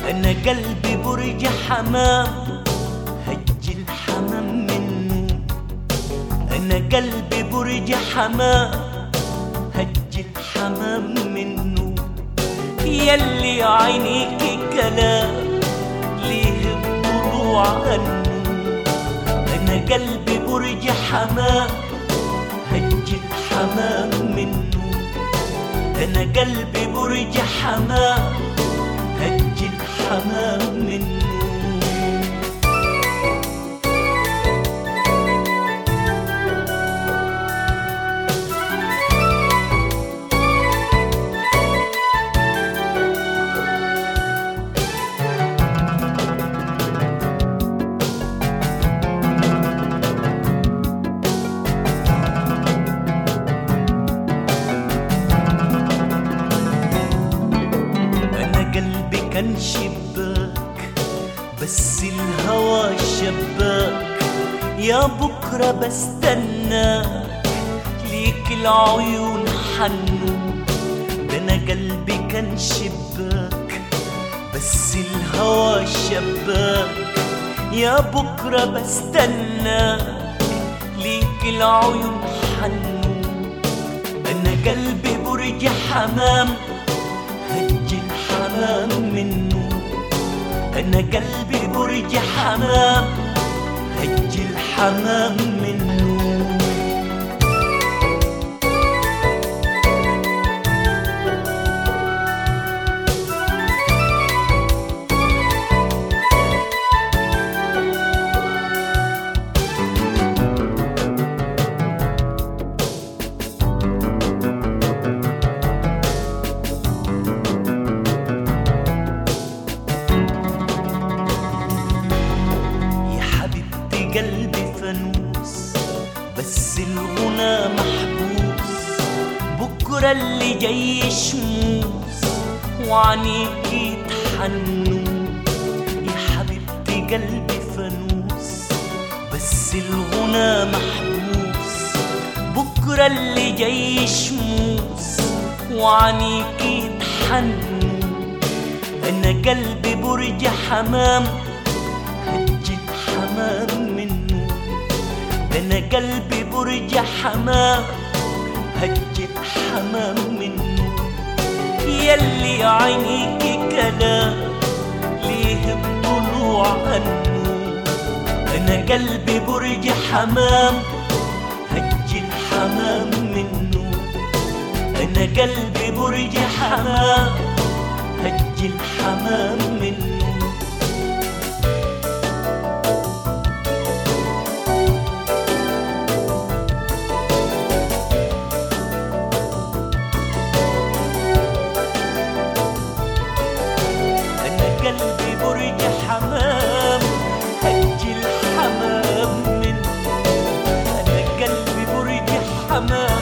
أنا قلبي برج حمام هج الحمام منه أنا قلبي برج حمام هج الحمام منه يلي عينيك كلام ليه الضلوع عنه أنا قلبي برج حمام هج الحمام منه أنا قلبي برج حمام هج الحمام منه أنا قلبي كان شباك بس الهوى شباك يا بكرة بستناك ليك العيون حنو ده أنا قلبي كان شباك بس الهوى شباك يا بكرة بستناك ليك العيون حنو أنا قلبي برج حمام هج الحمام منه أنا قلبي برج حمام هج الحمام منه يا حبيبتي قلبي فانوس بس الغنى محبوس بكرة اللي جاي شموس وعنيكي تحنوا يا حبيبتي قلبي فانوس بس الغنى محبوس بكرة اللي جاي شموس وعنيكي تحنوا أنا قلبي برج حمام هج الحمام منه ده انا قلبي برج حمام هج الحمام منه يلي عينيك كلام ليه الضلوع عنه انا قلبي برج حمام هج الحمام منه انا قلبي برج حمام هج الحمام منه أنا قلبي برج حمام هج الحمام منه أنا قلبي برج حمام